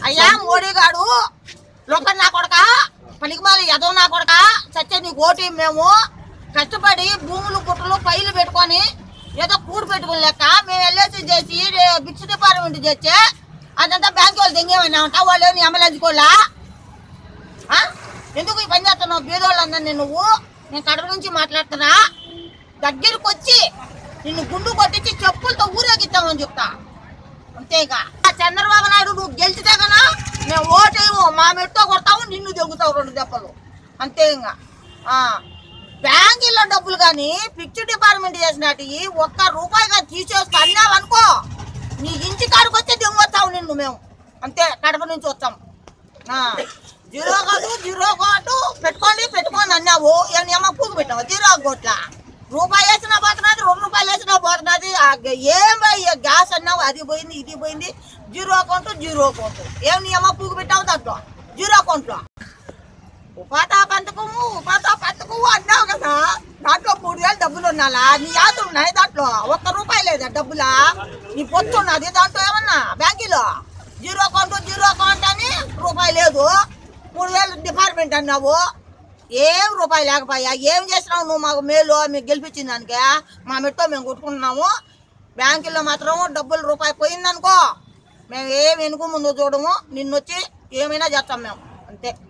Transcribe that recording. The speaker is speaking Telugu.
అయ్యా మోడీ గాడు లోకల్ నా కొడక పలికిమాలి ఎదవ నా కొడక సత్య నీకు ఓటీ మేము కష్టపడి భూములు గుట్టలు పైలు పెట్టుకొని ఏదో కూడు పెట్టుకుని లెక్క మేము ఎల్ఐసి చేసి బిక్స్ డిపార్ట్మెంట్ చేస్తే అదంతా బ్యాంక్ వాళ్ళు దింగేమన్నా ఉంటా వాళ్ళు నీ అమలంచుకోలా ఆ? ఎందుకు ఈ పని చేస్తున్నావు బీదోళ్ళందరినీ నువ్వు నేను కడప నుంచి మాట్లాడుతున్నా దగ్గరికి వచ్చి నిన్ను గుండు కొట్టించి చెప్పులతో ఊరేగిస్తామని చెప్తా అంతేగా ఆ చంద్రబాబు నాయుడు నువ్వు గెలిచితే కన్నా మేము ఓటేమో మా మెట్తో కొడతాము నిన్ను దెంగుతావు రెండు దెబ్బలు అంతే ఇంకా ఆ, బ్యాంకుల్లో డబ్బులు కానీ ఫిక్స్డ్ డిపార్ట్మెంట్ చేసినట్టు ఒక్క రూపాయి కానీ తీసేసి అన్నావనుకో నీ ఇంటి కాడికి వచ్చి దెంగొస్తావు నిన్ను మేము అంతే కడప నుంచి వస్తాం ఆ, జీరో కాదు జీరో కోటు పెట్టుకోండి పెట్టుకోండి అన్నావు ఏమన్నా ఏమో పూకు పెట్టావు జీరో కోట్ల రూపాయి వేసినా పోతున్నది రెండు రూపాయలు వేసినా పోతున్నది ఆ గ- ఏం పోయి గ్యాస్ అన్నావు అది పోయింది ఇది పోయింది జీరో అకౌంట్ జీరో అకౌంట్ ఏం నీ ఏమో పూకు పెట్టావు దాంట్లో జీరో అకౌంట్లో ఉపాధి పథకము ఉపాధి పథకము అన్నావు కదా దాంట్లో మూడు వేలు డబ్బులు ఉన్నాలా నీ యాదులు ఉన్నాయి దాంట్లో ఒక్క రూపాయి లేదా డబ్బులా నీ పొత్తు ఉన్నది దాంట్లో ఏమన్నా బ్యాంకులో జీరో అకౌంట్ జీరో అకౌంట్ అని రూపాయి లేదు మూడు వేలు డిపార్ట్మెంట్ అన్నావు ఏం రూపాయి లేకపోయా ఏం చేసినావు నువ్వు మాకు మేలు మీకు గెలిపించిన దానికే మా మెట్తో మేము కొట్టుకుంటున్నాము బ్యాంకుల్లో మాత్రం డబ్బులు రూపాయి పోయిందనుకో మేము ఏం వెనుక ముందు చూడము నిన్నొచ్చి ఏమైనా చేస్తాం మేము అంతే